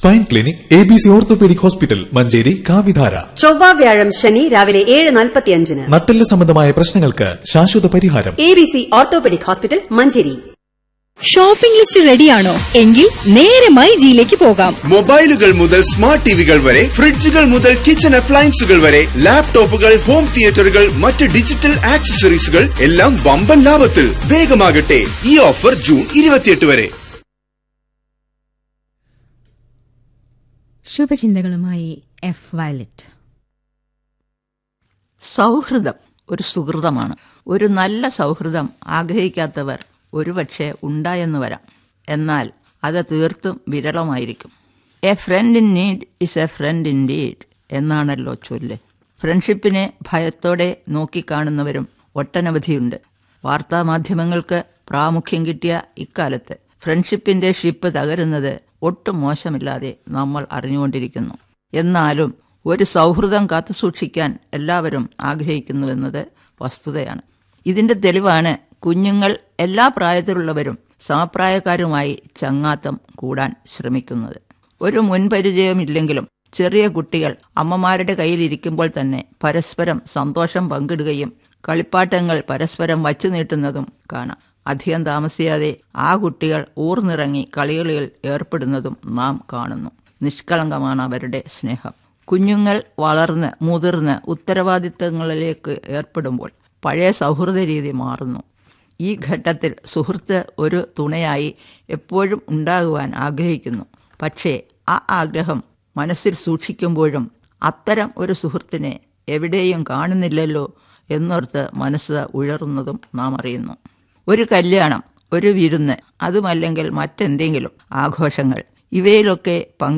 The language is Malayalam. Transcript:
spine clinic A B C orthopaedic hospital Manjeri കാവിധാര ചൊവ്വ വ്യാഴം ശനി രാവിലെ ഏഴ് നാൽപ്പത്തിയഞ്ചിന് നട്ടെല്ല് സംബന്ധമായ പ്രശ്നങ്ങൾക്ക് ശാശ്വത പരിഹാരം A B C orthopaedic hospital Manjeri shopping list റെഡിയാണോ എങ്കിൽ നേരെ മൈജിയിലേക്ക് പോകാം മൊബൈലുകൾ മുതൽ സ്മാർട്ട് ടിവികൾ വരെ ഫ്രിഡ്ജുകൾ മുതൽ കിച്ചൺ അപ്ലയൻസുകൾ വരെ ലാപ്ടോപ്പുകൾ ഹോം തിയേറ്ററുകൾ മറ്റ് ഡിജിറ്റൽ ആക്സസറീസുകൾ എല്ലാം വമ്പൻ ലാഭത്തിൽ വേഗമാകട്ടെ ഈ ഓഫർ ജൂൺ ഇരുപത്തിയെട്ട് വരെ ശുഭചിന്തകളുമായി എഫ് വയലറ്റ് സൗഹൃദം ഒരു സുഹൃതമാണ് ഒരു നല്ല സൗഹൃദം ആഗ്രഹിക്കാത്തവർ ഒരുപക്ഷെ ഉണ്ടായെന്ന് വരാം എന്നാൽ അത് തീർത്തും വിരളമായിരിക്കും a friend in need is a friend indeed എന്നാണല്ലോ ചൊല്ല് ഫ്രണ്ട്ഷിപ്പിനെ ഭയത്തോടെ നോക്കിക്കാണുന്നവരും ഒട്ടനവധിയുണ്ട് വാർത്താമാധ്യമങ്ങൾക്ക് പ്രാമുഖ്യം കിട്ടിയ ഇക്കാലത്ത് ഫ്രണ്ട്ഷിപ്പിന്റെ ഷിപ്പ് തകരുന്നത് ഒട്ടും മോശമില്ലാതെ നമ്മൾ അറിഞ്ഞുകൊണ്ടിരിക്കുന്നു എന്നാലും ഒരു സൗഹൃദം കാത്തുസൂക്ഷിക്കാൻ എല്ലാവരും ആഗ്രഹിക്കുന്നുവെന്നത് വസ്തുതയാണ് ഇതിന്റെ തെളിവാണ് കുഞ്ഞുങ്ങൾ എല്ലാ പ്രായത്തിലുള്ളവരും സമപ്രായക്കാരുമായി ചങ്ങാത്തം കൂടാൻ ശ്രമിക്കുന്നത് ഒരു മുൻപരിചയമില്ലെങ്കിലും ചെറിയ കുട്ടികൾ അമ്മമാരുടെ കയ്യിലിരിക്കുമ്പോൾ തന്നെ പരസ്പരം സന്തോഷം പങ്കിടുകയും കളിപ്പാട്ടങ്ങൾ പരസ്പരം വച്ചു നീട്ടുന്നതും കാണാം അധികം താമസിയാതെ ആ കുട്ടികൾ ഊർന്നിറങ്ങി കളികളിൽ ഏർപ്പെടുന്നതും നാം കാണുന്നു നിഷ്കളങ്കമാണ് അവരുടെ സ്നേഹം കുഞ്ഞുങ്ങൾ വളർന്ന് മുതിർന്ന് ഉത്തരവാദിത്തങ്ങളിലേക്ക് ഏർപ്പെടുമ്പോൾ പഴയ സൗഹൃദ രീതി മാറുന്നു ഈ ഘട്ടത്തിൽ സുഹൃത്ത് ഒരു തുണയായി എപ്പോഴും ഉണ്ടാകുവാൻ ആഗ്രഹിക്കുന്നു പക്ഷേ ആ ആഗ്രഹം മനസ്സിൽ സൂക്ഷിക്കുമ്പോഴും അത്തരം ഒരു സുഹൃത്തിനെ എവിടെയും കാണുന്നില്ലല്ലോ എന്നോർത്ത് മനസ്സ് ഉഴറുന്നതും നാം അറിയുന്നു ഒരു കല്യാണം ഒരു വിരുന്ന് അതുമല്ലെങ്കിൽ മറ്റെന്തെങ്കിലും ആഘോഷങ്ങൾ ഇവയിലൊക്കെ പങ്കെ